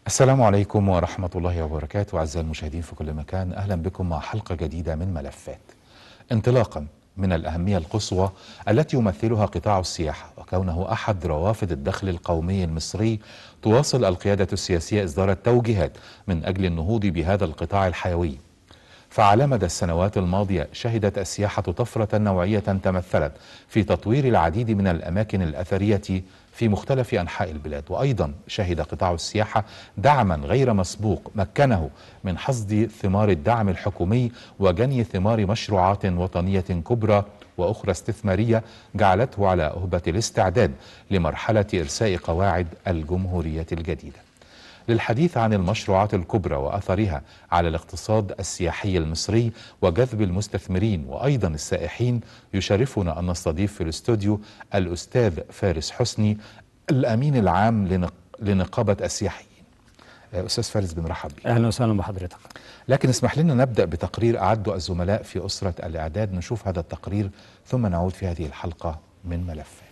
السلام عليكم ورحمة الله وبركاته أعزائي المشاهدين في كل مكان أهلا بكم مع حلقة جديدة من ملفات انطلاقا من الأهمية القصوى التي يمثلها قطاع السياحة وكونه أحد روافد الدخل القومي المصري تواصل القيادة السياسية إصدار التوجيهات من أجل النهوض بهذا القطاع الحيوي فعلى مدى السنوات الماضية شهدت السياحة طفرة نوعية تمثلت في تطوير العديد من الأماكن الأثرية في مختلف أنحاء البلاد وأيضا شهد قطاع السياحة دعما غير مسبوق مكنه من حصد ثمار الدعم الحكومي وجني ثمار مشروعات وطنية كبرى وأخرى استثمارية جعلته على أهبة الاستعداد لمرحلة إرساء قواعد الجمهورية الجديدة للحديث عن المشروعات الكبرى واثرها على الاقتصاد السياحي المصري وجذب المستثمرين وايضا السائحين يشرفنا ان نستضيف في الاستوديو الاستاذ فارس حسني الامين العام لنقابه السياحيين. استاذ فارس بنرحب بك. اهلا وسهلا بحضرتك. لكن اسمح لنا نبدا بتقرير اعده الزملاء في اسره الاعداد نشوف هذا التقرير ثم نعود في هذه الحلقه من ملفات.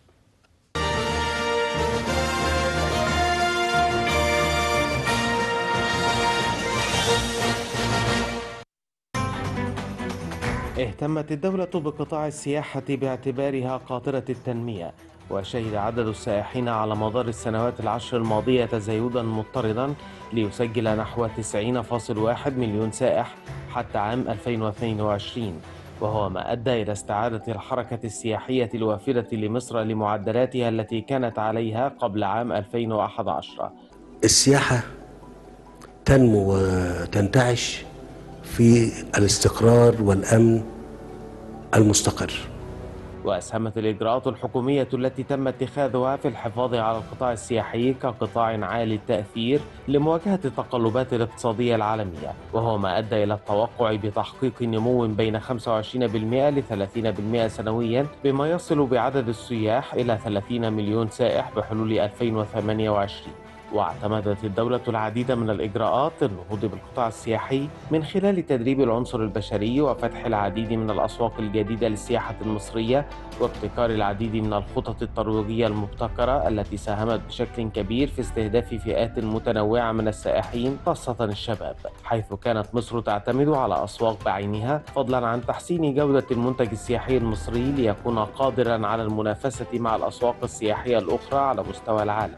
اهتمت الدولة بقطاع السياحة باعتبارها قاطرة التنمية وشهد عدد السائحين على مدار السنوات العشر الماضية تزايدا مضطردا ليسجل نحو 90.1 مليون سائح حتى عام 2022 وهو ما أدى إلى استعادة الحركة السياحية الوافدة لمصر لمعدلاتها التي كانت عليها قبل عام 2011 السياحة تنمو وتنتعش في الاستقرار والامن المستقر وأسهمت الإجراءات الحكومية التي تم اتخاذها في الحفاظ على القطاع السياحي كقطاع عالي التأثير لمواجهة التقلبات الاقتصادية العالمية وهو ما أدى إلى التوقع بتحقيق نمو بين 25% ل 30% سنويا بما يصل بعدد السياح إلى 30 مليون سائح بحلول 2028 واعتمدت الدولة العديد من الإجراءات للنهوض بالقطاع السياحي من خلال تدريب العنصر البشري وفتح العديد من الأسواق الجديدة للسياحة المصرية وابتكار العديد من الخطط الترويجية المبتكرة التي ساهمت بشكل كبير في استهداف فئات متنوعة من السائحين خاصة الشباب حيث كانت مصر تعتمد على أسواق بعينها فضلا عن تحسين جودة المنتج السياحي المصري ليكون قادرا على المنافسة مع الأسواق السياحية الأخرى على مستوى العالم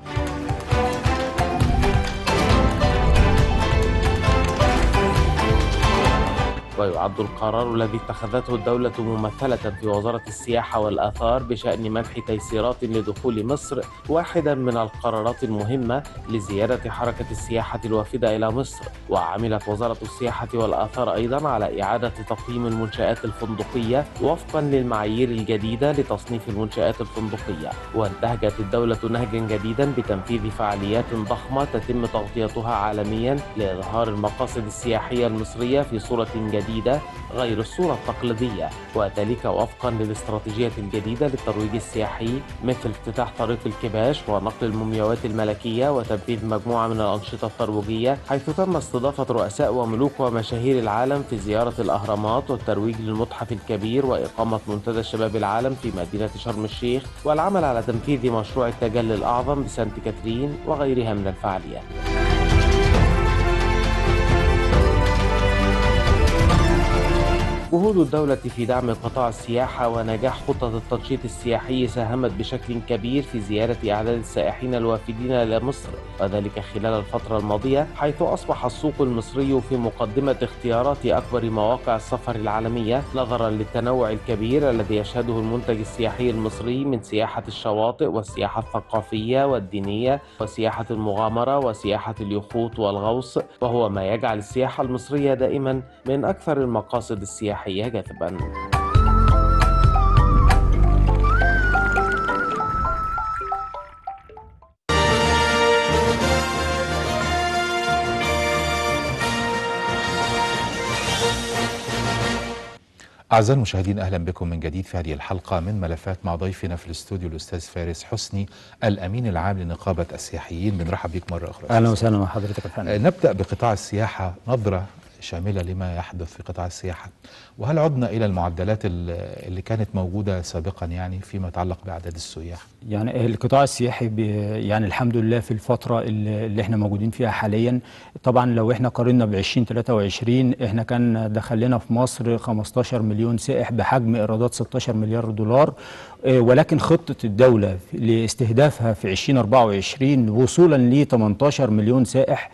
ويعد القرار الذي اتخذته الدولة ممثلة في وزارة السياحة والآثار بشأن منح تيسيرات لدخول مصر واحدا من القرارات المهمة لزيادة حركة السياحة الوافدة إلى مصر وعملت وزارة السياحة والآثار أيضا على إعادة تقييم المنشآت الفندقية وفقا للمعايير الجديدة لتصنيف المنشآت الفندقية وانتهجت الدولة نهجا جديدا بتنفيذ فعاليات ضخمة تتم تغطيتها عالميا لإظهار المقاصد السياحية المصرية في صورة جديدة جديدة غير الصورة التقليدية وذلك وفقا للاستراتيجية الجديدة للترويج السياحي مثل افتتاح طريق الكباش ونقل المومياوات الملكية وتنفيذ مجموعة من الأنشطة الترويجية حيث تم استضافة رؤساء وملوك ومشاهير العالم في زيارة الأهرامات والترويج للمتحف الكبير وإقامة منتدى شباب العالم في مدينة شرم الشيخ والعمل على تنفيذ مشروع التجلي الأعظم بسانت كاترين وغيرها من الفعاليات جهود الدولة في دعم قطاع السياحة ونجاح خطة التنشيط السياحي ساهمت بشكل كبير في زيادة أعداد السائحين الوافدين إلى مصر وذلك خلال الفترة الماضية حيث أصبح السوق المصري في مقدمة اختيارات أكبر مواقع السفر العالمية نظرا للتنوع الكبير الذي يشهده المنتج السياحي المصري من سياحة الشواطئ والسياحة الثقافية والدينية وسياحة المغامرة وسياحة اليخوت والغوص وهو ما يجعل السياحة المصرية دائما من أكثر المقاصد السياحية السياحية جذبا أعزائي المشاهدين أهلا بكم من جديد في هذه الحلقة من ملفات مع ضيفنا في الاستوديو الأستاذ فارس حسني الأمين العام لنقابة السياحيين بنرحب بك مرة أخرى أهلا وسهلا بحضرتك الفندم نبدأ بقطاع السياحة نظرة شاملة لما يحدث في قطاع السياحة وهل عدنا إلى المعدلات اللي كانت موجودة سابقا يعني فيما يتعلق بأعداد السياح يعني القطاع السياحي بي- يعني الحمد لله في الفترة اللي اللي احنا موجودين فيها حاليا طبعا لو احنا قارنا ب 2023 احنا كان دخل لنا في مصر 15 مليون سائح بحجم ايرادات 16 مليار دولار آه، ولكن خطة الدولة لاستهدافها في 2024 وصولا ل 18 مليون سائح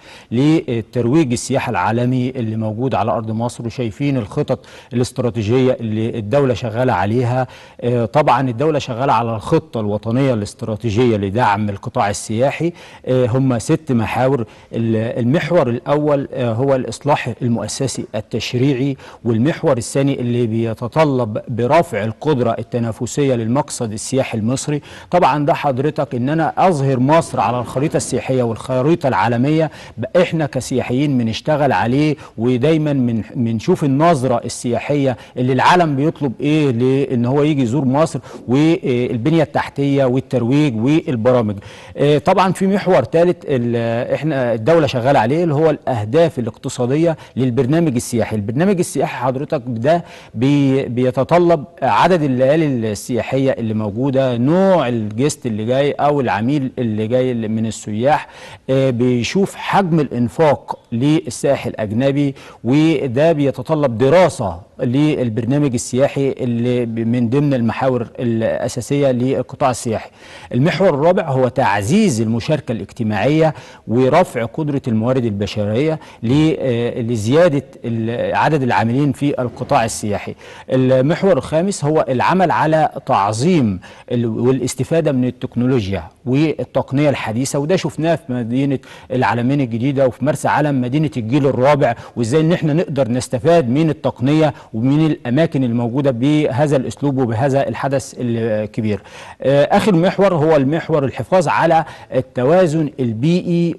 لترويج السياحة العالمي اللي موجود على أرض مصر وشايفين الخطط الاستراتيجية اللي الدولة شغالة عليها آه، طبعا الدولة شغالة على الخطة الوطنية الاستراتيجية لدعم القطاع السياحي آه، هم ست محاور ال- المحور الأول آه، هو الإصلاح المؤسسي التشريعي والمحور الثاني اللي بيتطلب برفع القدرة التنافسية للمقصد السياحي المصري طبعا ده حضرتك ان انا اظهر مصر على الخريطة السياحية والخريطة العالمية بقى احنا كسياحيين بنشتغل عليه ودايما من بنشوف النظرة السياحية اللي العالم بيطلب ايه لان هو يجي يزور مصر والبنية التحتية والترويج والبرامج آه، طبعا في محور ثالث ال- احنا الدولة شغالة عليه اللي هو الاهداف الاقتصادية للبرنامج السياحي البرنامج السياحي حضرتك ده بي بيتطلب عدد الليالي السياحية اللي موجودة نوع الجست اللي جاي او العميل اللي جاي من السياح آه، بيشوف حجم الانفاق للسائح الاجنبي وده بيتطلب دراسة للبرنامج السياحي اللي ب- من ضمن المحاور الأساسية للقطاع السياحي المحور الرابع هو تعزيز المشاركة الاجتماعية ورفع قدرة الموارد البشرية ل- آه، لزيادة ال- عدد العاملين في القطاع السياحي المحور الخامس هو العمل على تعظيم ال- والاستفادة من التكنولوجيا والتقنية الحديثة وده شفناه في مدينة العالمين الجديدة وفي مرسى علم مدينة الجيل الرابع وازاي ان احنا نقدر نستفاد من التقنية ومن الاماكن الموجودة بهذا الاسلوب وبهذا الحدث الكبير آه، اخر محور هو المحور الحفاظ على التوازن البيئي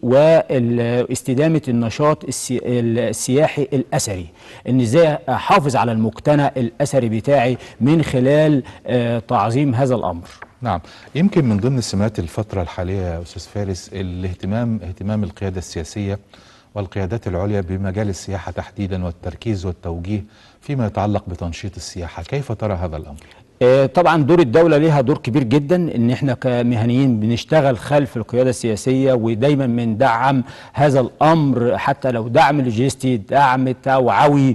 واستدامة النشاط السي- السياحي الاثري ان ازاي احافظ على المجتمع الاثري بتاعي من خلال آه، تعظيم هذا الامر نعم يمكن من ضمن سمات الفترة الحالية يا أستاذ فارس الاهتمام اهتمام القيادة السياسية والقيادات العليا بمجال السياحة تحديدا والتركيز والتوجيه فيما يتعلق بتنشيط السياحة كيف ترى هذا الأمر؟ آه، طبعا دور الدولة ليها دور كبير جدا ان احنا كمهنيين بنشتغل خلف القيادة السياسية ودايما بندعم هذا الامر حتى لو دعم لوجستي دعم توعوي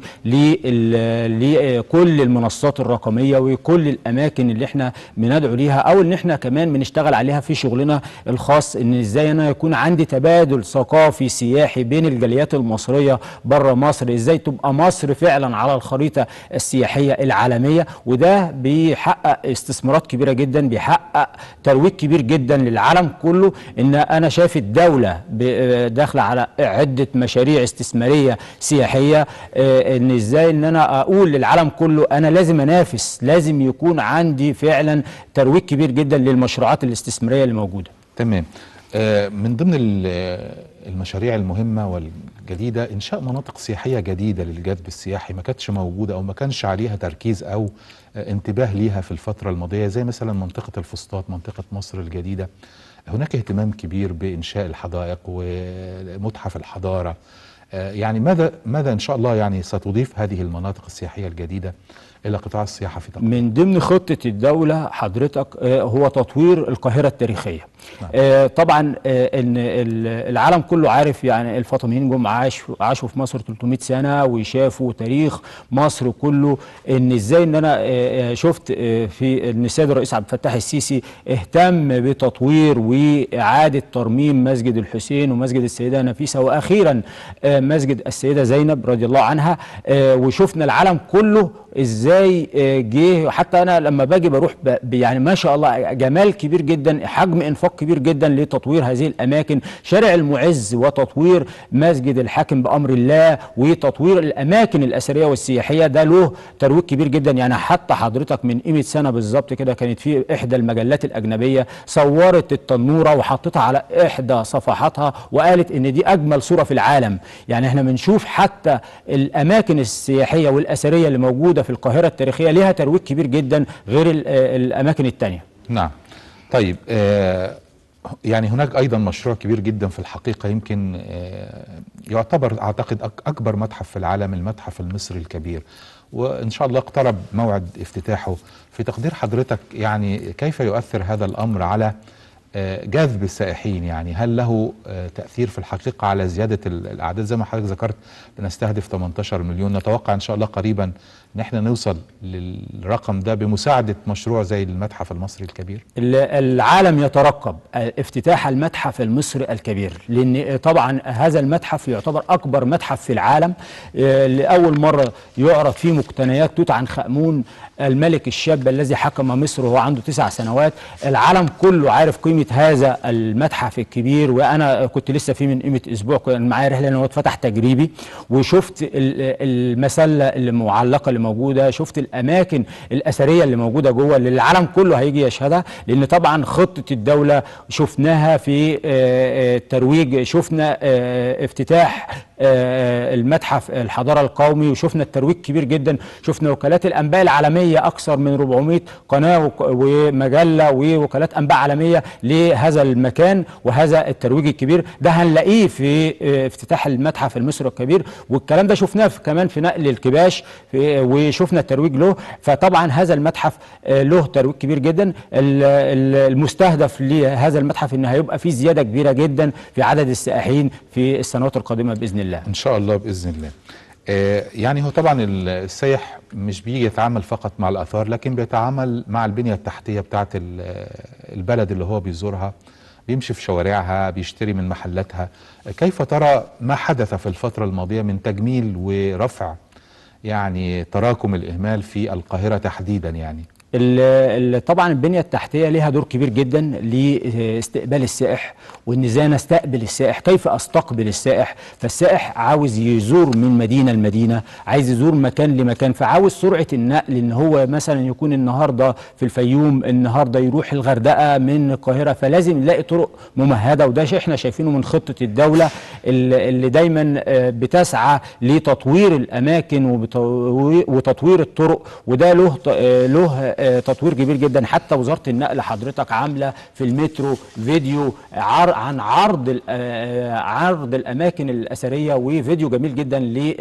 لل- لكل المنصات الرقمية وكل الاماكن اللي احنا بندعو ليها او ان احنا كمان بنشتغل عليها في شغلنا الخاص ان ازاي انا يكون عندي تبادل ثقافي سياحي بين الجاليات المصرية بره مصر ازاي تبقى مصر فعلا على الخريطة السياحية العالمية وده بيحقق استثمارات كبيرة جدا بيحقق ترويج كبير جدا للعالم كله ان انا شايف الدولة ب- داخلة على عدة مشاريع استثمارية سياحية آه، ان ازاي ان انا اقول للعالم كله انا لازم انافس لازم يكون عندي فعلا ترويج كبير جدا للمشروعات الاستثمارية اللي موجودة تمام آه، من ضمن ال- المشاريع المهمة والجديدة إنشاء مناطق سياحية جديدة للجذب السياحي ما كانتش موجودة أو ما كانش عليها تركيز أو آه، انتباه ليها في الفترة الماضية زي مثلا منطقة الفسطاط منطقة مصر الجديدة هناك اهتمام كبير بإنشاء الحدائق ومتحف الحضارة آه، يعني ماذا ماذا إن شاء الله يعني ستضيف هذه المناطق السياحية الجديدة إلى قطاع السياحة في تقديم من ضمن خطة الدولة حضرتك آه، هو تطوير القاهرة التاريخية نعم. آه، طبعا آه، ان ال- العالم كله عارف يعني الفاطميين جم عاشوا عاشوا في مصر 300 سنة وشافوا تاريخ مصر كله ان ازاي ان انا آه، آه، شفت آه، في ان السيد الرئيس عبد الفتاح السيسي اهتم بتطوير واعادة ترميم مسجد الحسين ومسجد السيدة نفيسة واخيرا آه، مسجد السيدة زينب رضي الله عنها آه، وشفنا العالم كله ازاي آه، جه حتى انا لما باجي بروح ب- ب- يعني ما شاء الله جمال كبير جدا حجم انفاق كبير جدا لتطوير هذه الاماكن شارع المعز وتطوير مسجد الحاكم بامر الله وتطوير الاماكن الاثريه والسياحيه ده له ترويج كبير جدا يعني حتى حضرتك من قيمه سنه بالظبط كده كانت في احدى المجلات الاجنبيه صورت التنوره وحطتها على احدى صفحاتها وقالت ان دي اجمل صوره في العالم يعني احنا بنشوف حتى الاماكن السياحيه والاثريه اللي موجوده في القاهره التاريخيه ليها ترويج كبير جدا غير ال- الاماكن التانيه نعم طيب آه يعني هناك ايضا مشروع كبير جدا في الحقيقه يمكن آه، يعتبر اعتقد أك- اكبر متحف في العالم المتحف المصري الكبير وان شاء الله اقترب موعد افتتاحه في تقدير حضرتك يعني كيف يؤثر هذا الامر على آه، جذب السائحين يعني هل له آه، تاثير في الحقيقه على زياده ال- الاعداد زي ما حضرتك ذكرت بنستهدف 18 مليون نتوقع ان شاء الله قريبا ان احنا نوصل للرقم ده بمساعده مشروع زي المتحف المصري الكبير ال- العالم يترقب افتتاح المتحف المصري الكبير لان طبعا هذا المتحف يعتبر اكبر متحف في العالم آه، لاول مره يعرض فيه مقتنيات توت عنخ امون الملك الشاب الذي حكم مصر وهو عنده تسع سنوات العالم كله عارف قيمه هذا المتحف الكبير وانا كنت لسه فيه من قيمه اسبوع كان معايا رحله لان هو اتفتح تجريبي وشفت ال- المسله اللي معلقه اللي موجوده شفت الاماكن الاثريه اللي موجوده جوه اللي العالم كله هيجي يشهدها لان طبعا خطه الدوله شفناها في آه، آه، الترويج شفنا آه، افتتاح آه، المتحف الحضاره القومي وشفنا الترويج كبير جدا شفنا وكالات الانباء العالميه اكثر من 400 قناه وك- ومجله ووكالات انباء عالميه لهذا المكان وهذا الترويج الكبير ده هنلاقيه في آه، افتتاح المتحف المصري الكبير والكلام ده شفناه في- كمان في نقل الكباش في- وشفنا الترويج له فطبعا هذا المتحف آه، له ترويج كبير جدا ال- ال- المستهدف لهذا المتحف ان هيبقى فيه زياده كبيره جدا في عدد السائحين في السنوات القادمه باذن الله ان شاء الله باذن الله آه، يعني هو طبعا ال- السائح مش بيجي يتعامل فقط مع الاثار لكن بيتعامل مع البنيه التحتيه بتاعه ال- البلد اللي هو بيزورها بيمشي في شوارعها بيشتري من محلاتها كيف ترى ما حدث في الفتره الماضيه من تجميل ورفع يعني تراكم الاهمال في القاهره تحديدا يعني ال- ال- طبعا البنيه التحتيه ليها دور كبير جدا لاستقبال السائح وان ازاي انا استقبل السائح كيف استقبل السائح فالسائح عاوز يزور من مدينه لمدينه عايز يزور مكان لمكان فعاوز سرعه النقل ان هو مثلا يكون النهارده في الفيوم النهارده يروح الغردقه من القاهره فلازم يلاقي طرق ممهده وده شيء احنا شايفينه من خطه الدوله اللي اللي دايما آه، بتسعى لتطوير الاماكن وبتو- وتطوير الطرق وده له ت- آه، له آه، تطوير كبير جدا حتى وزاره النقل حضرتك عامله في المترو فيديو عر عن عرض ال- آه، عرض الاماكن الاثريه وفيديو جميل جدا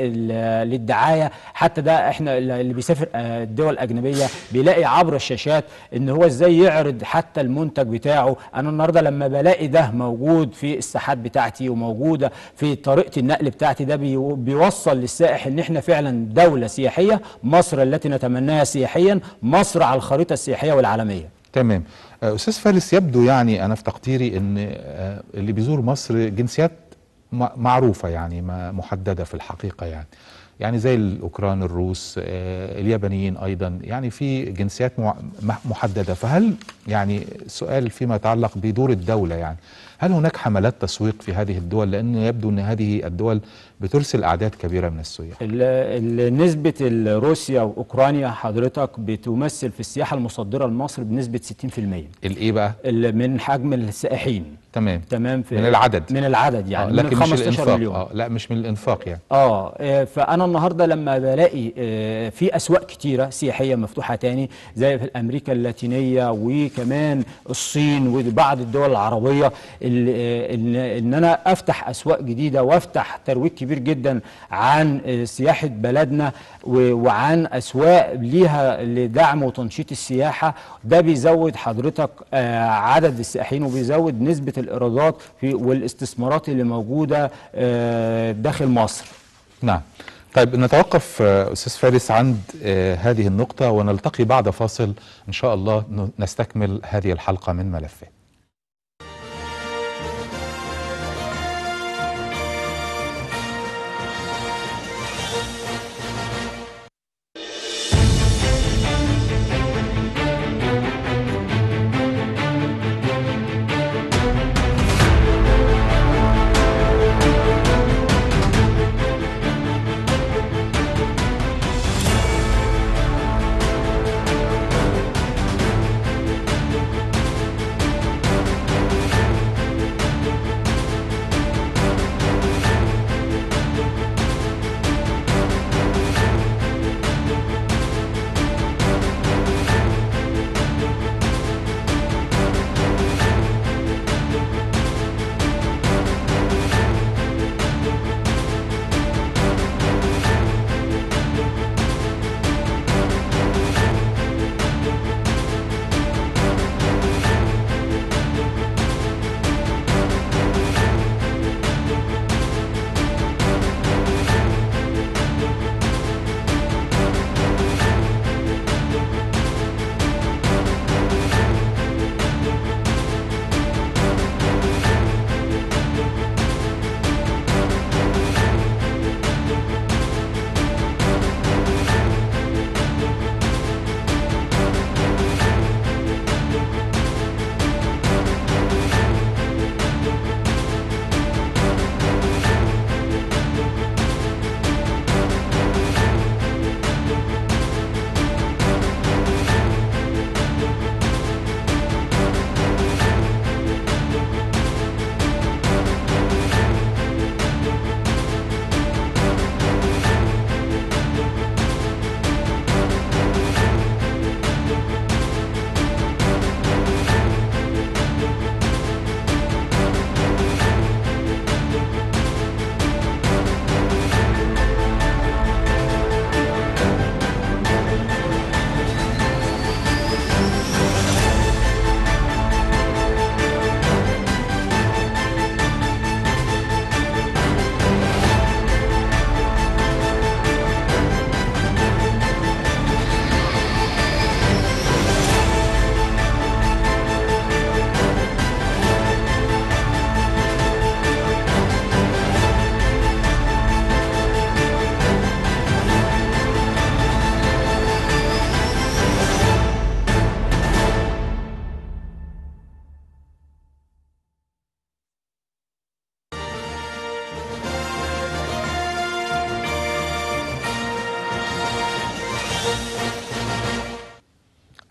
لل- للدعايه حتى ده احنا اللي بيسافر آه، الدول الاجنبيه بيلاقي عبر الشاشات ان هو ازاي يعرض حتى المنتج بتاعه انا النهارده لما بلاقي ده موجود في الساحات بتاعتي وموجوده في طريقه النقل بتاعتي ده بي- بيوصل للسائح ان احنا فعلا دوله سياحيه مصر التي نتمناها سياحيا مصر على الخريطه السياحيه والعالميه تمام آه، استاذ فارس يبدو يعني انا في تقديري ان آه، اللي بيزور مصر جنسيات م- معروفه يعني ما محدده في الحقيقه يعني يعني زي الاوكران الروس آه، اليابانيين ايضا يعني في جنسيات مع- م- محدده فهل يعني سؤال فيما يتعلق بدور الدوله يعني هل هناك حملات تسويق في هذه الدول لان يبدو ان هذه الدول بترسل اعداد كبيره من السياح ال- ال- نسبة ال- روسيا وأوكرانيا حضرتك بتمثل في السياحة المصدرة لمصر بنسبة 60% الايه بقى ال- من حجم السائحين تمام تمام في من العدد. من العدد يعني آه من لكن مش 15 الانفاق مليون آه لا مش من الانفاق يعني اه آه، فانا النهارده لما بلاقي آه، في اسواق كتيره سياحيه مفتوحه تاني زي في امريكا اللاتينيه وكمان الصين وبعض الدول العربيه ال- آه، ان ان انا افتح اسواق جديده وافتح ترويج كبير جدا عن آه، سياحه بلدنا و- وعن اسواق ليها لدعم وتنشيط السياحه ده بيزود حضرتك آه، عدد السائحين وبيزود نسبه الايرادات في والاستثمارات اللي موجوده آه، داخل مصر نعم طيب نتوقف آه، أستاذ فارس عند آه، هذه النقطة ونلتقي بعد فاصل إن شاء الله ن- نستكمل هذه الحلقة من ملفات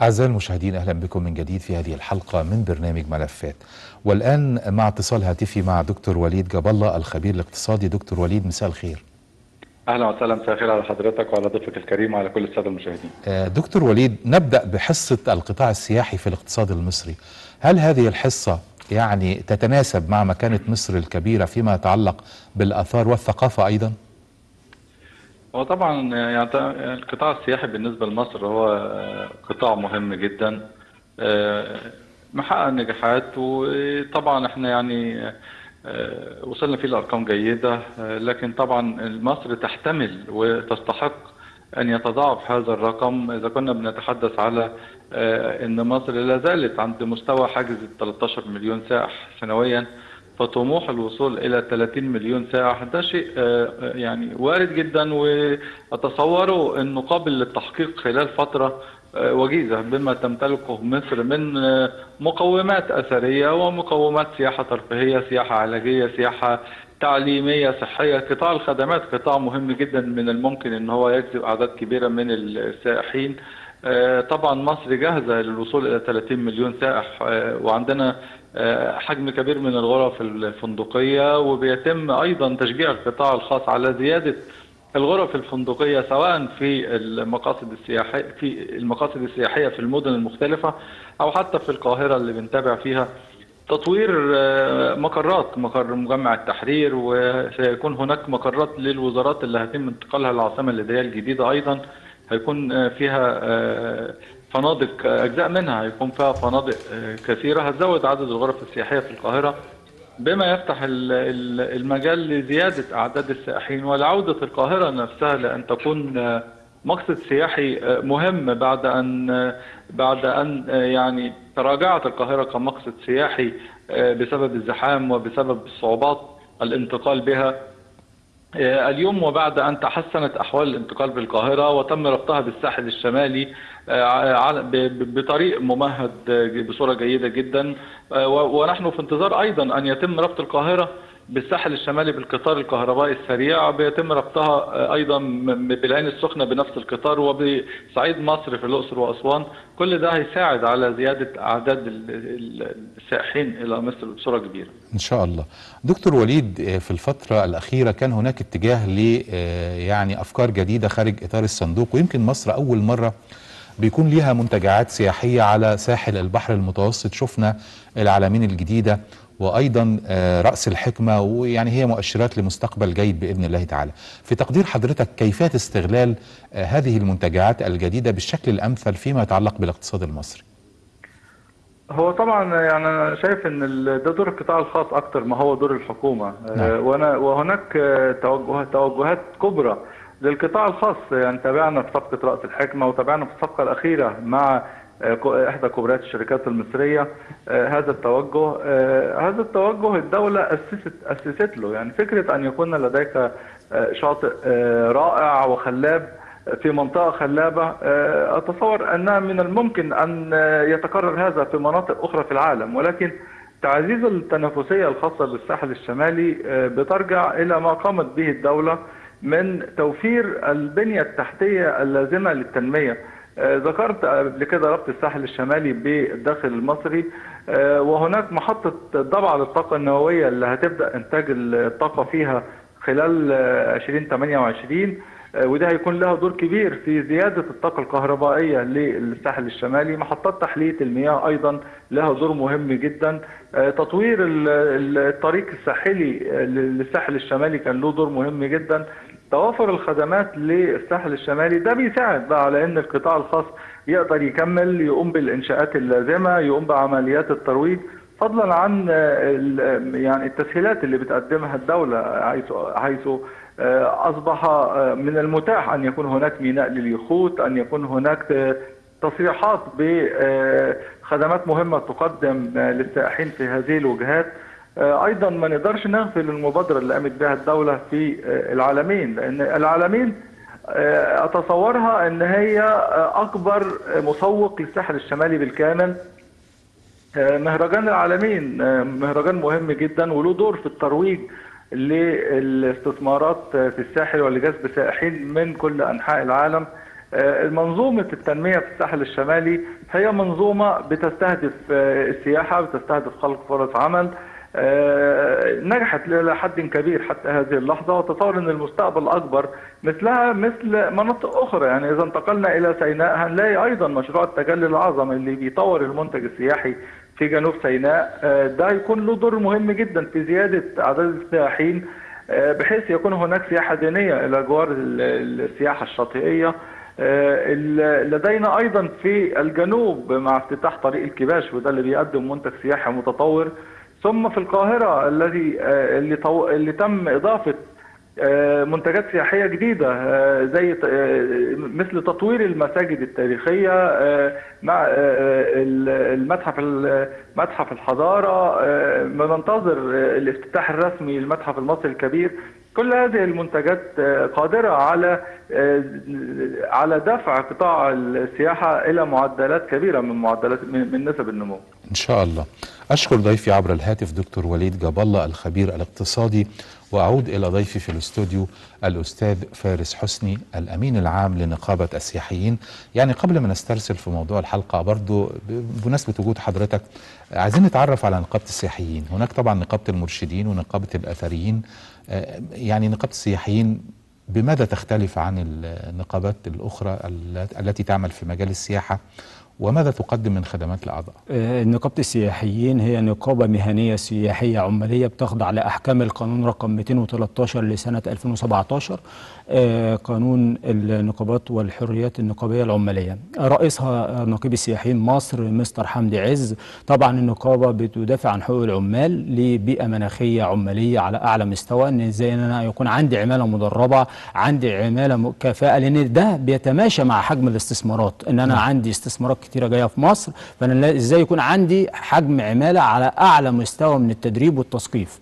أعزائي المشاهدين أهلا بكم من جديد في هذه الحلقة من برنامج ملفات والآن مع اتصال هاتفي مع دكتور وليد جاب الله الخبير الاقتصادي دكتور وليد مساء الخير اهلا وسهلا مساء الخير على حضرتك وعلى ضيفك الكريم وعلى كل الساده المشاهدين. آه، دكتور وليد نبدأ بحصة القطاع السياحي في الاقتصاد المصري هل هذه الحصة يعني تتناسب مع مكانة مصر الكبيرة فيما يتعلق بالآثار والثقافة أيضا؟ هو طبعا يعني القطاع السياحي بالنسبه لمصر هو قطاع مهم جدا آه، محقق نجاحات وطبعا احنا يعني آه، وصلنا فيه لارقام جيده آه، لكن طبعا مصر تحتمل وتستحق ان يتضاعف هذا الرقم اذا كنا بنتحدث على آه، ان مصر لا زالت عند مستوى حاجز ال 13 مليون سائح سنويا فطموح الوصول الى 30 مليون سائح ده شيء آه، آه، يعني وارد جدا واتصوره انه قابل للتحقيق خلال فتره آه، وجيزه بما تمتلكه مصر من آه، مقومات اثريه ومقومات سياحه ترفيهيه، سياحه علاجيه، سياحه تعليميه صحيه، قطاع الخدمات قطاع مهم جدا من الممكن ان هو يجذب اعداد كبيره من السائحين. آه، طبعا مصر جاهزه للوصول الى 30 مليون سائح آه، وعندنا آه، حجم كبير من الغرف الفندقيه وبيتم ايضا تشجيع القطاع الخاص على زياده الغرف الفندقيه سواء في المقاصد السياحيه في المقاصد السياحيه في المدن المختلفه او حتى في القاهره اللي بنتابع فيها تطوير آه، مقرات مقر مجمع التحرير وسيكون هناك مقرات للوزارات اللي هيتم انتقالها للعاصمه الاداريه الجديده ايضا هيكون آه، فيها آه، فنادق آه، اجزاء منها هيكون فيها فنادق آه، كثيره هتزود عدد الغرف السياحيه في القاهره بما يفتح ال- ال- المجال لزياده اعداد السائحين ولعوده القاهره نفسها لان تكون آه، مقصد سياحي آه، مهم بعد ان آه، بعد ان آه، يعني تراجعت القاهره كمقصد سياحي آه، بسبب الزحام وبسبب صعوبات الانتقال بها آه، اليوم وبعد أن تحسنت أحوال الانتقال بالقاهرة وتم ربطها بالساحل الشمالي آه، على- ب- ب- بطريق ممهد آه، بصورة جيدة جدا آه، و- ونحن في انتظار أيضا أن يتم ربط القاهرة بالساحل الشمالي بالقطار الكهربائي السريع بيتم ربطها آه، أيضا م- بالعين السخنة بنفس القطار وبصعيد مصر في الأقصر وأسوان كل ده هيساعد على زيادة أعداد ال- ال- السائحين إلى مصر بصورة كبيرة إن شاء الله دكتور وليد آه، في الفترة الأخيرة كان هناك اتجاه ل آه، يعني أفكار جديدة خارج إطار الصندوق ويمكن مصر أول مرة بيكون ليها منتجعات سياحية على ساحل البحر المتوسط شفنا العلمين الجديدة وأيضا آه، رأس الحكمة ويعني هي مؤشرات لمستقبل جيد بإذن الله تعالى في تقدير حضرتك كيفية استغلال آه، هذه المنتجعات الجديدة بالشكل الأمثل فيما يتعلق بالاقتصاد المصري هو طبعا يعني انا شايف ان ال- ده دور القطاع الخاص اكتر ما هو دور الحكومه نعم. آه، وانا وهناك آه، توجهات توجهات كبرى للقطاع الخاص يعني تابعنا في صفقه راس الحكمه وتابعنا في الصفقه الاخيره مع آه، ك- احدى كبريات الشركات المصريه آه، هذا التوجه آه، هذا التوجه الدوله اسست اسست له يعني فكره ان يكون لديك آه، شاطئ آه، رائع وخلاب في منطقة خلابة آه، أتصور أنها من الممكن أن آه، يتكرر هذا في مناطق أخرى في العالم ولكن تعزيز التنافسية الخاصة بالساحل الشمالي آه، بترجع إلى ما قامت به الدولة من توفير البنية التحتية اللازمة للتنمية آه، ذكرت قبل كده ربط الساحل الشمالي بالداخل المصري آه، وهناك محطة ضبع للطاقة النووية اللي هتبدأ إنتاج الطاقة فيها خلال آه، 2028 آه، وده هيكون له دور كبير في زيادة الطاقة الكهربائية للساحل الشمالي محطات تحلية المياه أيضا لها دور مهم جدا آه، تطوير ال- ال- الطريق الساحلي آه، للساحل الشمالي كان له دور مهم جدا توافر الخدمات للساحل الشمالي ده بيساعد بقى على ان القطاع الخاص يقدر يكمل يقوم بالانشاءات اللازمه يقوم بعمليات الترويج فضلا عن آه، ال- يعني التسهيلات اللي بتقدمها الدوله حيث حيث آه، اصبح آه، من المتاح ان يكون هناك ميناء لليخوت ان يكون هناك آه، تصريحات بخدمات مهمه تقدم آه، للسائحين في هذه الوجهات آه، ايضا ما نقدرش نغفل المبادره اللي قامت بها الدوله في آه، العالمين لان العالمين آه، اتصورها ان هي آه، اكبر مسوق للساحل الشمالي بالكامل آه، مهرجان العالمين آه، مهرجان مهم جدا وله دور في الترويج للاستثمارات آه، في الساحل ولجذب سائحين من كل انحاء العالم آه، منظومة التنمية في الساحل الشمالي هي منظومة بتستهدف آه، السياحة بتستهدف خلق فرص عمل آه، نجحت لحد كبير حتى هذه اللحظة وتصور أن المستقبل أكبر مثلها مثل مناطق أخرى يعني إذا انتقلنا إلى سيناء هنلاقي أيضا مشروع التجلي الأعظم اللي بيطور المنتج السياحي في جنوب سيناء آه، ده يكون له دور مهم جدا في زيادة أعداد السائحين آه، بحيث يكون هناك سياحة دينية إلى جوار ال- السياحة الشاطئية آه، ال- لدينا ايضا في الجنوب مع افتتاح طريق الكباش وده اللي بيقدم منتج سياحي متطور ثم في القاهره الذي آه، اللي طو... اللي تم اضافه آه، منتجات سياحيه جديده آه، زي ت- آه، مثل تطوير المساجد التاريخيه آه، مع آه، ال- المتحف ال- متحف الحضاره آه، بننتظر آه، الافتتاح الرسمي للمتحف المصري الكبير كل هذه المنتجات آه، قادرة على آه، على دفع قطاع السياحة إلى معدلات كبيرة من معدلات من من نسب النمو. إن شاء الله أشكر ضيفي عبر الهاتف دكتور وليد جاب الله الخبير الاقتصادي وأعود إلى ضيفي في الاستوديو الأستاذ فارس حسني الأمين العام لنقابة السياحيين يعني قبل ما نسترسل في موضوع الحلقة برضو بمناسبة وجود حضرتك عايزين نتعرف على نقابة السياحيين هناك طبعا نقابة المرشدين ونقابة الأثريين آه، يعني نقابة السياحيين بماذا تختلف عن النقابات الأخرى الت- التي تعمل في مجال السياحة وماذا تقدم من خدمات الأعضاء آه، نقابة السياحيين هي نقابة مهنية سياحية عمالية بتخضع لأحكام القانون رقم 213 لسنة 2017 آه، قانون النقابات والحريات النقابية العمالية رئيسها نقيب السياحيين مصر مستر حمدي عز طبعا النقابة بتدافع عن حقوق العمال لبيئة مناخية عمالية على أعلى مستوى إن إزاي إن أنا يكون عندي عمالة مدربة عندي عمالة م- كفاءة لأن ده بيتماشى مع حجم الاستثمارات إن أنا عندي استثمارات كتيرة جاية في مصر فأنا لا- إزاي يكون عندي حجم عمالة على أعلى مستوى من التدريب والتثقيف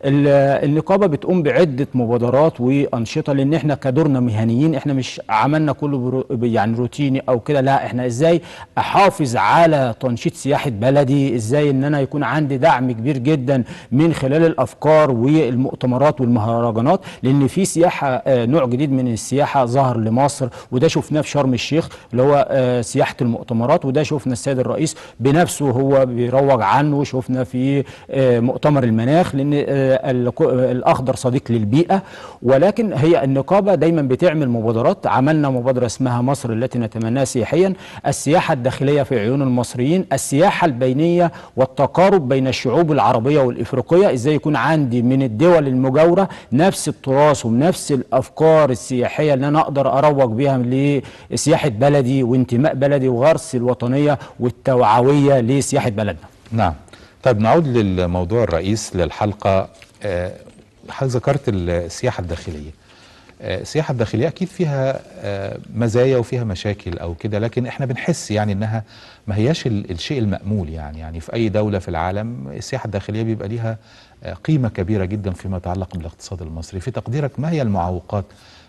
ال- النقابة بتقوم بعدة مبادرات وأنشطة لأن إحنا كدورنا مهنيين إحنا مش عملنا كله برو يعني روتيني أو كده لا إحنا إزاي أحافظ على تنشيط سياحة بلدي إزاي إن أنا يكون عندي دعم كبير جدا من خلال الأفكار والمؤتمرات والمهرجانات لأن في سياحة آه، نوع جديد من السياحة ظهر لمصر وده شفناه في شرم الشيخ اللي هو آه، سياحة المؤتمرات وده شفنا السيد الرئيس بنفسه هو بيروج عنه شفنا في آه، مؤتمر المناخ لأن آه، الك- آه، الأخضر صديق للبيئة ولكن هي النقابة دايما بتعمل مبادرات عملنا مبادرة اسمها مصر التي نتمناها سياحيا السياحة الداخلية في عيون المصريين السياحة البينية والتقارب بين الشعوب العربية والإفريقية إزاي يكون عندي من الدول المجاورة نفس التراث ونفس الأفكار السياحية اللي أنا أقدر أروج بها لسياحة بلدي وانتماء بلدي وغرس الوطنية والتوعوية لسياحة بلدنا نعم طيب نعود للموضوع الرئيس للحلقة آه، حضرتك ذكرت السياحة الداخلية آه، السياحة الداخلية أكيد فيها آه، مزايا وفيها مشاكل أو كده لكن إحنا بنحس يعني إنها ما هياش ال- الشيء المأمول يعني يعني في أي دولة في العالم السياحة الداخلية بيبقى ليها آه، قيمة كبيرة جدا فيما يتعلق بالاقتصاد المصري في تقديرك ما هي المعوقات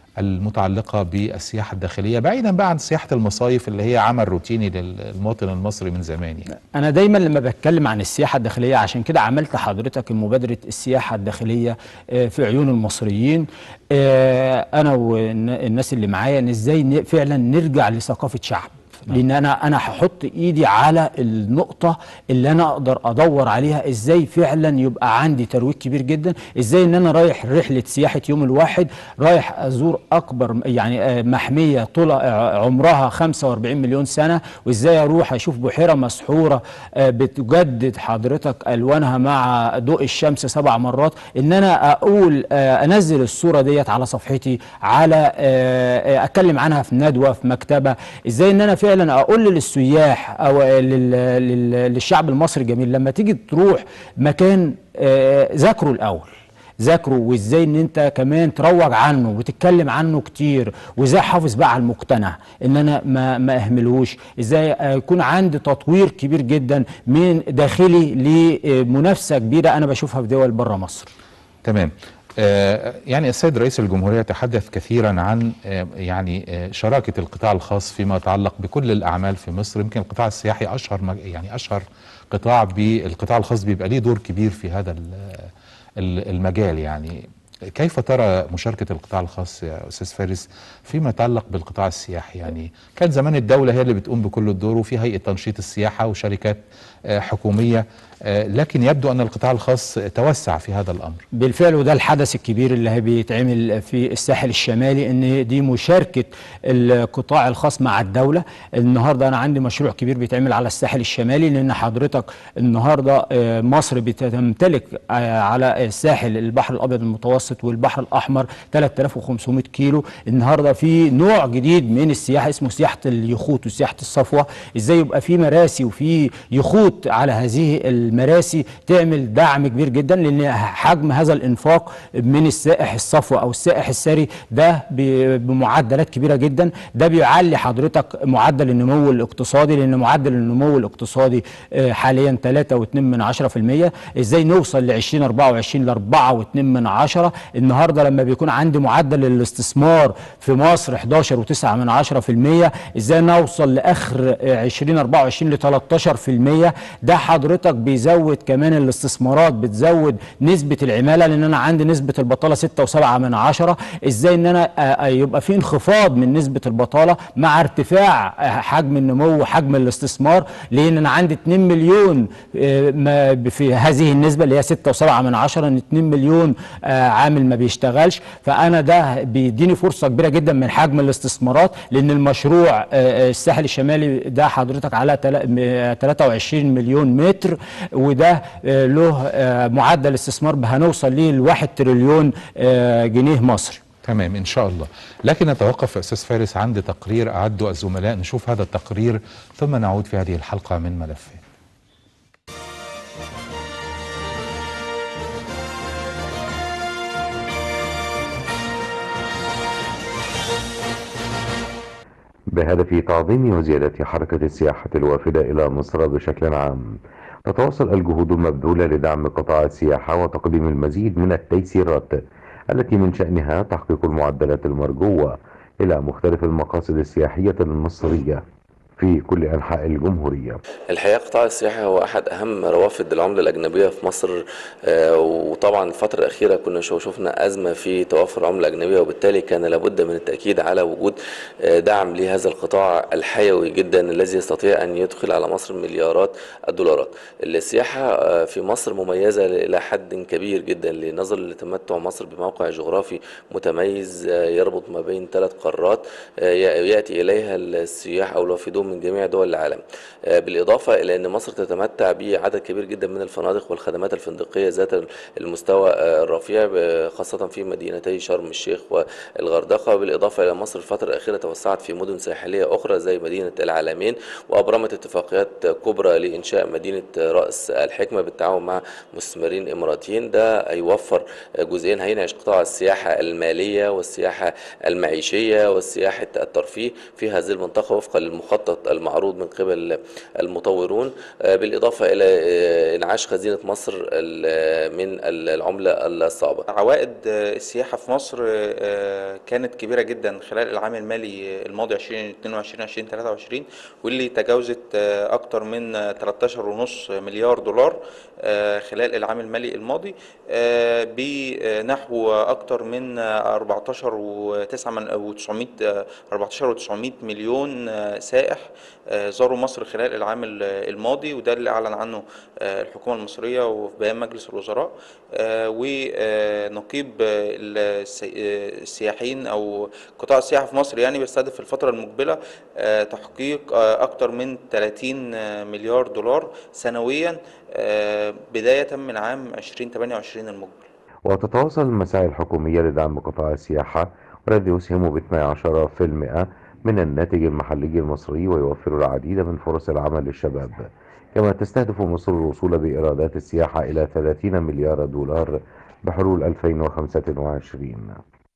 المتعلقة بالسياحة الداخلية بعيدا بقى عن سياحة المصايف اللي هي عمل روتيني للمواطن المصري من زمان يعني أنا دايما لما بتكلم عن السياحة الداخلية عشان كده عملت حضرتك مبادرة السياحة الداخلية آه، في عيون المصريين آه، أنا والناس اللي معايا إن إزاي ن- فعلا نرجع لثقافة شعب لان انا انا هحط ايدي على النقطه اللي انا اقدر ادور عليها ازاي فعلا يبقى عندي ترويج كبير جدا ازاي ان انا رايح رحله سياحه يوم الواحد رايح ازور اكبر يعني آه، محميه طول آه، عمرها 45 مليون سنه وازاي اروح اشوف بحيره مسحوره آه، بتجدد حضرتك الوانها مع ضوء الشمس سبع مرات ان انا اقول آه، انزل الصوره ديت على صفحتي على آه، آه، اتكلم عنها في ندوه في مكتبه ازاي ان انا فعلا اقول للسياح او لل- لل- للشعب المصري الجميل لما تيجي تروح مكان آه، ذاكره الاول ذاكره وازاي ان انت كمان تروج عنه وتتكلم عنه كتير وازاي احافظ بقى على المقتنع ان انا ما ما اهملهوش ازاي آه، يكون عندي تطوير كبير جدا من داخلي لمنافسه كبيره انا بشوفها في دول بره مصر تمام آه، يعني السيد رئيس الجمهورية تحدث كثيرا عن آه، يعني آه، شراكة القطاع الخاص فيما يتعلق بكل الأعمال في مصر يمكن القطاع السياحي أشهر مج- يعني أشهر قطاع بالقطاع الخاص بيبقى ليه دور كبير في هذا ال- ال- المجال يعني كيف ترى مشاركة القطاع الخاص يا أستاذ فارس فيما يتعلق بالقطاع السياحي يعني كان زمان الدولة هي اللي بتقوم بكل الدور وفي هيئة تنشيط السياحة وشركات آه، حكومية آه، لكن يبدو أن القطاع الخاص توسع في هذا الأمر بالفعل وده الحدث الكبير اللي هي بيتعمل في الساحل الشمالي ان دي مشاركه القطاع الخاص مع الدوله النهارده انا عندي مشروع كبير بيتعمل على الساحل الشمالي لان حضرتك النهارده آه، مصر بتمتلك آه، على الساحل البحر الابيض المتوسط والبحر الاحمر 3500 كيلو النهارده في نوع جديد من السياحه اسمه سياحه اليخوت وسياحه الصفوه ازاي يبقى في مراسي وفي يخوت على هذه المراسي تعمل دعم كبير جدا لان حجم هذا الانفاق من السائح الصفوه او السائح الساري ده ب- بمعدلات كبيره جدا ده بيعلي حضرتك معدل النمو الاقتصادي لان معدل النمو الاقتصادي آه، حاليا 3.2 من 10% ازاي نوصل ل 2024 ل 4.2 من 10 النهارده لما بيكون عندي معدل الاستثمار في مصر 11.9 من 10% ازاي نوصل لاخر آه، 2024 ل 13% ده حضرتك بيزود كمان الاستثمارات بتزود نسبة العمالة لان انا عندي نسبة البطالة 6.7 من 10 ازاي ان انا آه، آه، يبقى في انخفاض من نسبة البطالة مع ارتفاع آه، حجم النمو وحجم الاستثمار لان انا عندي 2 مليون آه، ما في هذه النسبة اللي هي 6.7 من 10 ان 2 مليون آه، عامل ما بيشتغلش فانا ده بيديني فرصة كبيرة جدا من حجم الاستثمارات لان المشروع آه، آه، الساحل الشمالي ده حضرتك على تلا- م- آه، 23 مليون متر وده آه، له آه، معدل استثمار هنوصل ليه لواحد تريليون آه، جنيه مصري تمام إن شاء الله لكن نتوقف يا أستاذ فارس عند تقرير أعده الزملاء نشوف هذا التقرير ثم نعود في هذه الحلقة من ملفات بهدف تعظيم وزيادة حركة السياحة الوافدة إلى مصر بشكل عام تتواصل الجهود المبذولة لدعم قطاع السياحة وتقديم المزيد من التيسيرات التي من شأنها تحقيق المعدلات المرجوة إلى مختلف المقاصد السياحية المصرية في كل أنحاء الجمهورية الحقيقة قطاع السياحة هو أحد أهم روافد العملة الأجنبية في مصر آه، وطبعا الفترة الأخيرة كنا شو- شفنا أزمة في توفر العملة الأجنبية وبالتالي كان لابد من التأكيد على وجود آه، دعم لهذا القطاع الحيوي جدا الذي يستطيع أن يدخل على مصر مليارات الدولارات السياحة آه، في مصر مميزة إلى حد كبير جدا لنظر لتمتع مصر بموقع جغرافي متميز آه، يربط ما بين ثلاث قارات آه، يأتي إليها السياح أو الوافدون من جميع دول العالم آه، بالإضافة إلى أن مصر تتمتع بعدد كبير جدا من الفنادق والخدمات الفندقية ذات المستوى آه، الرفيع ب- خاصة في مدينتي شرم الشيخ والغردقة بالإضافة إلى مصر الفترة الأخيرة توسعت في مدن ساحلية أخرى زي مدينة العالمين وأبرمت اتفاقيات كبرى لإنشاء مدينة رأس الحكمة بالتعاون مع مستثمرين إماراتيين ده هيوفر جزئين هينعش قطاع السياحة المالية والسياحة المعيشية والسياحة الترفيه في هذه المنطقة وفقا للمخطط المعروض من قبل المطورون آه، بالإضافة إلى آه، إنعاش خزينة مصر ال- من العملة الصعبة عوائد آه، السياحة في مصر آه، كانت كبيرة جدا خلال العام المالي الماضي 2022 2023 واللي تجاوزت آه، أكتر من آه، 13.5 مليار دولار آه، خلال العام المالي الماضي آه، بنحو أكتر من آه، 14 و9 من و900 14 و900 مليون آه، سائح آه، زاروا مصر خلال العام ال- الماضي وده اللي أعلن عنه آه، الحكومة المصرية وفي بيان مجلس الوزراء آه، ونقيب آه، السي- آه، السياحين أو قطاع السياحة في مصر يعني بيستهدف في الفترة المقبلة آه، تحقيق آه، أكتر من 30 مليار دولار سنويا آه، بداية من عام 2028 المقبل وتتواصل المساعي الحكومية لدعم قطاع السياحة والذي يسهم ب 12% من الناتج المحلي المصري ويوفر العديد من فرص العمل للشباب كما تستهدف مصر الوصول بإيرادات السياحة إلى 30 مليار دولار بحلول 2025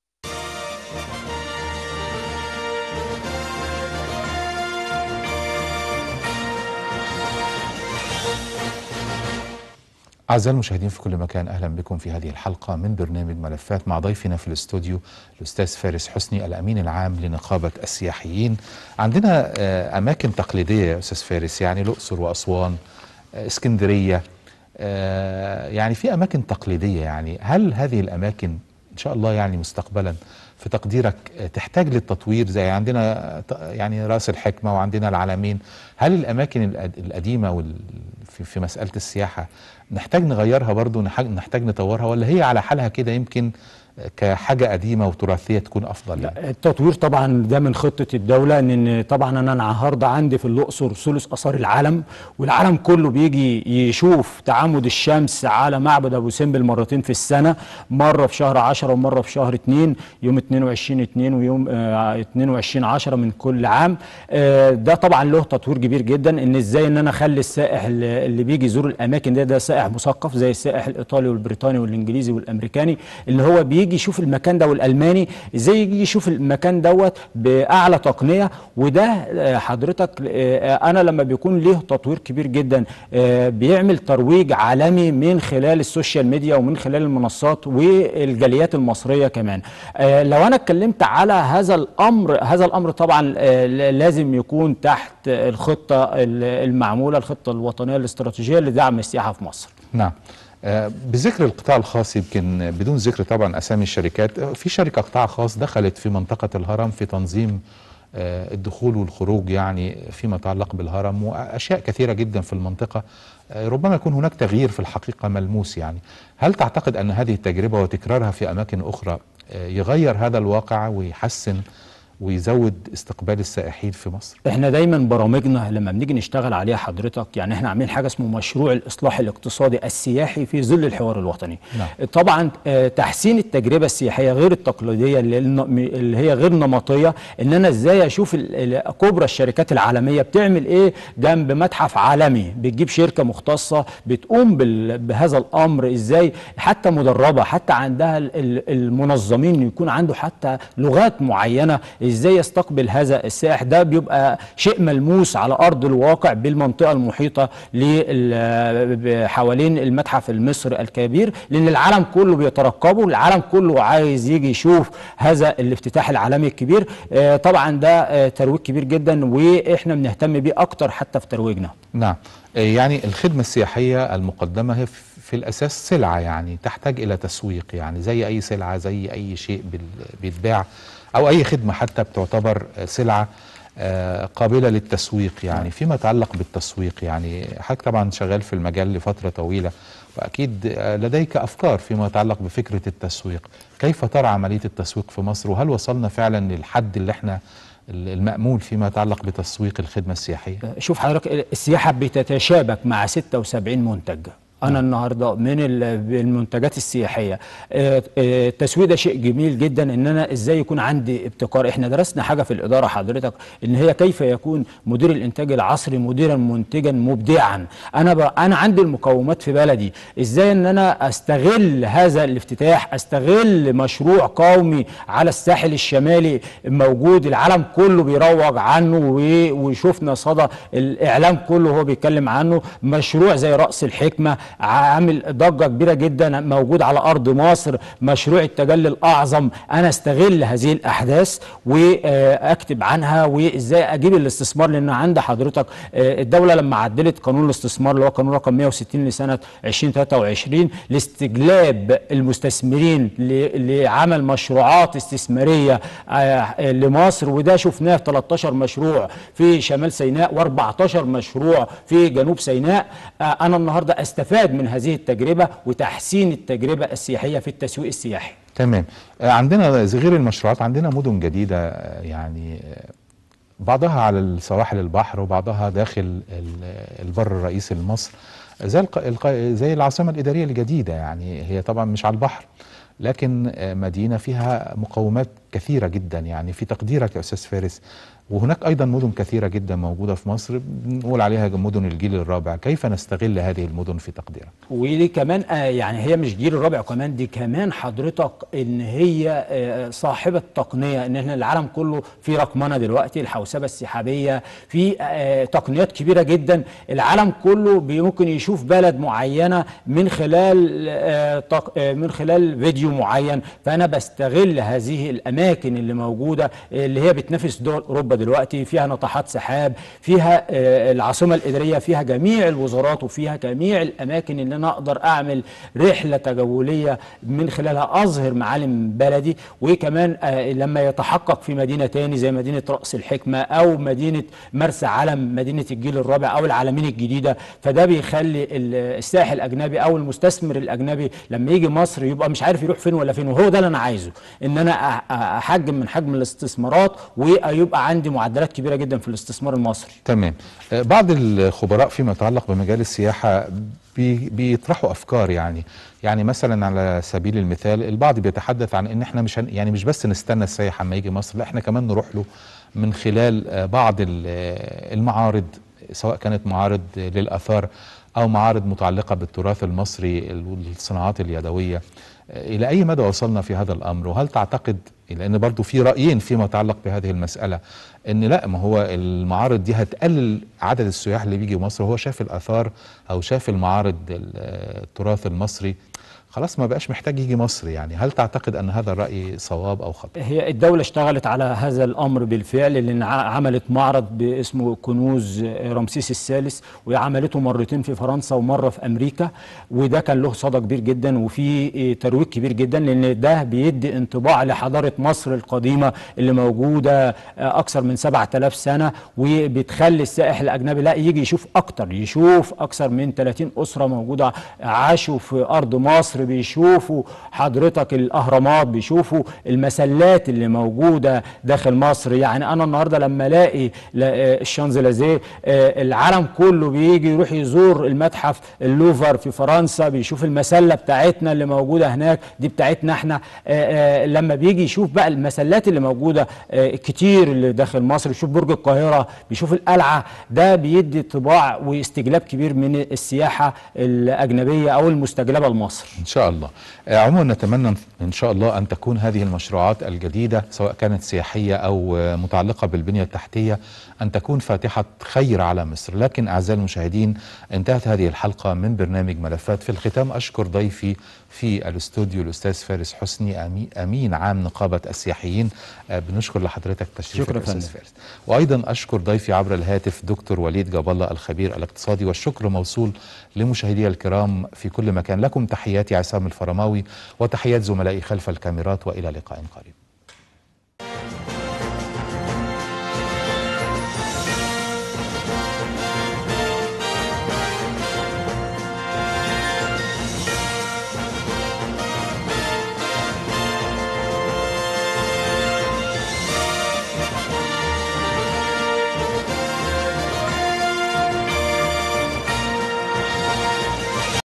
أعزائي المشاهدين في كل مكان أهلا بكم في هذه الحلقة من برنامج ملفات مع ضيفنا في الاستوديو الأستاذ فارس حسني الأمين العام لنقابة السياحيين عندنا آه، أماكن تقليدية يا أستاذ فارس يعني الأقصر وأسوان آه، اسكندرية آه، يعني في أماكن تقليدية يعني هل هذه الأماكن ان شاء الله يعني مستقبلا في تقديرك آه، تحتاج للتطوير زي عندنا آه، ط- يعني راس الحكمه وعندنا العالمين هل الاماكن القد- القديمه وال في, في مساله السياحه نحتاج نغيرها برضو نحتاج, نحتاج نطورها ولا هي على حالها كده يمكن آه، كحاجه قديمه وتراثيه تكون افضل يعني التطوير طبعا ده من خطه الدوله ان إن طبعا انا النهارده عندي في الاقصر ثلث اثار العالم والعالم كله بيجي يشوف تعامد الشمس على معبد ابو سمبل مرتين في السنه مره في شهر 10 ومره في شهر 2 يوم 22 2 ويوم آه 22 10 من كل عام آه ده طبعا له تطوير كبير جدا ان ازاي ان انا اخلي السائح اللي اللي بيجي يزور الاماكن ده ده سائح مثقف زي السائح الايطالي والبريطاني والانجليزي والامريكاني اللي هو بيجي يشوف المكان ده والالماني ازاي يجي يشوف المكان دوت باعلى تقنيه وده آه، حضرتك آه، انا لما بيكون ليه تطوير كبير جدا آه، بيعمل ترويج عالمي من خلال السوشيال ميديا ومن خلال المنصات والجاليات المصريه كمان آه، لو انا اتكلمت على هذا الامر هذا الامر طبعا آه، ل- لازم يكون تحت الخطه ال- المعموله الخطه الوطنيه الاستراتيجيه لدعم السياحه في مصر نعم آه، بذكر القطاع الخاص يمكن بدون ذكر طبعا اسامي الشركات آه، في شركه قطاع خاص دخلت في منطقه الهرم في تنظيم آه، الدخول والخروج يعني فيما يتعلق بالهرم واشياء كثيره جدا في المنطقه آه، ربما يكون هناك تغيير في الحقيقه ملموس يعني هل تعتقد ان هذه التجربه وتكرارها في اماكن اخرى آه، يغير هذا الواقع ويحسن ويزود استقبال السائحين في مصر احنا دايما برامجنا لما بنيجي نشتغل عليها حضرتك يعني احنا عاملين حاجه اسمه مشروع الاصلاح الاقتصادي السياحي في ظل الحوار الوطني نعم. طبعا آه، تحسين التجربه السياحيه غير التقليديه اللي الن- اللي هي غير نمطيه ان انا ازاي اشوف ال- ال- كبرى الشركات العالميه بتعمل ايه جنب متحف عالمي بتجيب شركه مختصه بتقوم بال- بهذا الامر ازاي حتى مدربه حتى عندها ال- ال- المنظمين يكون عنده حتى لغات معينه ازاي يستقبل هذا السائح ده بيبقى شيء ملموس على ارض الواقع بالمنطقه المحيطه لل- ب- حوالين المتحف المصري الكبير لان العالم كله بيترقبه والعالم كله عايز يجي يشوف هذا الافتتاح العالمي الكبير آه، طبعا ده آه، ترويج كبير جدا واحنا بنهتم بيه اكتر حتى في ترويجنا نعم آه، يعني الخدمة السياحية المقدمة هي في في الأساس سلعة يعني تحتاج إلى تسويق يعني زي أي سلعة زي أي شيء بال- بيتباع أو أي خدمة حتى بتعتبر آه، سلعة آه، قابلة للتسويق يعني فيما يتعلق بالتسويق يعني حضرتك طبعا شغال في المجال لفترة طويلة وأكيد آه، لديك أفكار فيما يتعلق بفكرة التسويق كيف ترى عملية التسويق في مصر وهل وصلنا فعلا للحد اللي احنا المأمول فيما يتعلق بتسويق الخدمة السياحية شوف حضرتك السياحه بتتشابك مع 76 منتج انا النهارده من ال- المنتجات السياحيه آه، آه، التسويق ده شيء جميل جدا ان انا ازاي يكون عندي ابتكار احنا درسنا حاجه في الاداره حضرتك ان هي كيف يكون مدير الانتاج العصري مديرا منتجا مبدعا انا ب... انا عندي المقومات في بلدي ازاي ان انا استغل هذا الافتتاح استغل مشروع قومي على الساحل الشمالي موجود العالم كله بيروج عنه و- وشفنا صدى الاعلام كله هو بيتكلم عنه مشروع زي راس الحكمه عامل ضجه كبيره جدا موجود على ارض مصر مشروع التجلي الاعظم انا استغل هذه الاحداث واكتب عنها وازاي اجيب الاستثمار لان عند حضرتك آه، الدوله لما عدلت قانون الاستثمار اللي هو قانون رقم 160 لسنه 2023 لاستجلاب المستثمرين ل- لعمل مشروعات استثماريه آه، لمصر وده شفناه في 13 مشروع في شمال سيناء و14 مشروع في جنوب سيناء آه، انا النهارده استفاد من هذه التجربه وتحسين التجربه السياحيه في التسويق السياحي تمام آه، عندنا غير المشروعات عندنا مدن جديدة آه، يعني آه، بعضها على السواحل البحر وبعضها داخل ال- البر الرئيسي لمصر زي الق... الق... زي العاصمة الإدارية الجديدة يعني هي طبعا مش على البحر لكن آه، مدينة فيها مقومات كثيرة جدا يعني في تقديرك يا أستاذ فارس وهناك أيضا مدن كثيرة جدا موجودة في مصر بنقول عليها مدن الجيل الرابع كيف نستغل هذه المدن في تقديرك ودي كمان آه، يعني هي مش جيل الرابع كمان دي كمان حضرتك ان هي آه، صاحبه تقنيه ان احنا العالم كله في رقمنه دلوقتي الحوسبه السحابيه في آه، تقنيات كبيره جدا العالم كله بي- ممكن يشوف بلد معينه من خلال آه، تق- آه، من خلال فيديو معين فانا بستغل هذه الاماكن الاماكن اللي موجوده اللي هي بتنافس دول اوروبا دلوقتي فيها ناطحات سحاب فيها آه، العاصمه الاداريه فيها جميع الوزارات وفيها جميع الاماكن اللي انا اقدر اعمل رحله تجوليه من خلالها اظهر معالم بلدي وكمان آه، لما يتحقق في مدينه تاني زي مدينه راس الحكمه او مدينه مرسى علم مدينه الجيل الرابع او العالمين الجديده فده بيخلي ال- السائح الاجنبي او المستثمر الاجنبي لما يجي مصر يبقى مش عارف يروح فين ولا فين وهو ده اللي انا عايزه ان انا أ- أ- احجم من حجم الاستثمارات ويبقى عندي معدلات كبيره جدا في الاستثمار المصري تمام آه، بعض الخبراء فيما يتعلق بمجال السياحة بي- بيطرحوا أفكار يعني يعني مثلا على سبيل المثال البعض بيتحدث عن ان احنا مش هن يعني مش بس نستنى السائح اما يجي مصر لا احنا كمان نروح له من خلال آه، بعض ال- آه، المعارض سواء كانت معارض للآثار أو معارض متعلقة بالتراث المصري والصناعات اليدوية آه، إلى أي مدى وصلنا في هذا الأمر وهل تعتقد لأن برضو في رأيين فيما يتعلق بهذه المسألة ان لا ما هو المعارض دي هتقلل عدد السياح اللي بيجي مصر هو شاف الاثار او شاف المعارض ال- التراث المصري خلاص ما بقاش محتاج يجي مصر يعني هل تعتقد ان هذا الراي صواب او خطا هي الدولة اشتغلت على هذا الأمر بالفعل لأن ع- عملت معرض باسمه كنوز رمسيس الثالث وعملته مرتين في فرنسا ومرة في أمريكا وده كان له صدى كبير جدا وفي اه، ترويج كبير جدا لأن ده بيدي انطباع لحضارة مصر القديمة اللي موجودة اه، أكثر من 7000 سنة وبتخلي السائح الأجنبي لا يجي يشوف أكتر يشوف أكثر من 30 أسرة موجودة عاشوا في أرض مصر بيشوفوا حضرتك الأهرامات بيشوفوا المسلات اللي موجودة داخل مصر يعني أنا النهاردة لما ألاقي لا- آه، الشانزليزيه آه، العالم كله بيجي يروح يزور المتحف اللوفر في فرنسا بيشوف المسلة بتاعتنا اللي موجودة هناك دي بتاعتنا احنا آه، آه، لما بيجي يشوف بقى المسلات اللي موجودة آه، كتير اللي داخل مصر يشوف برج القاهرة بيشوف القلعة ده بيدي طباع واستجلاب كبير من السياحة الأجنبية أو المستجلبة لمصر ان شاء الله آه، عموما نتمنى ان شاء الله ان تكون هذه المشروعات الجديده سواء كانت سياحيه او آه، متعلقه بالبنيه التحتيه ان تكون فاتحه خير على مصر لكن اعزائي المشاهدين انتهت هذه الحلقه من برنامج ملفات في الختام اشكر ضيفي في الاستوديو الاستاذ فارس حسني أمي- امين عام نقابه السياحيين آه، بنشكر لحضرتك تشريفك شكرا يا استاذ فندم. فارس وايضا اشكر ضيفي عبر الهاتف دكتور وليد جاب الله الخبير الاقتصادي والشكر موصول لمشاهدي الكرام في كل مكان لكم تحياتي عصام الفرماوي وتحيات زملائي خلف الكاميرات والى لقاء قريب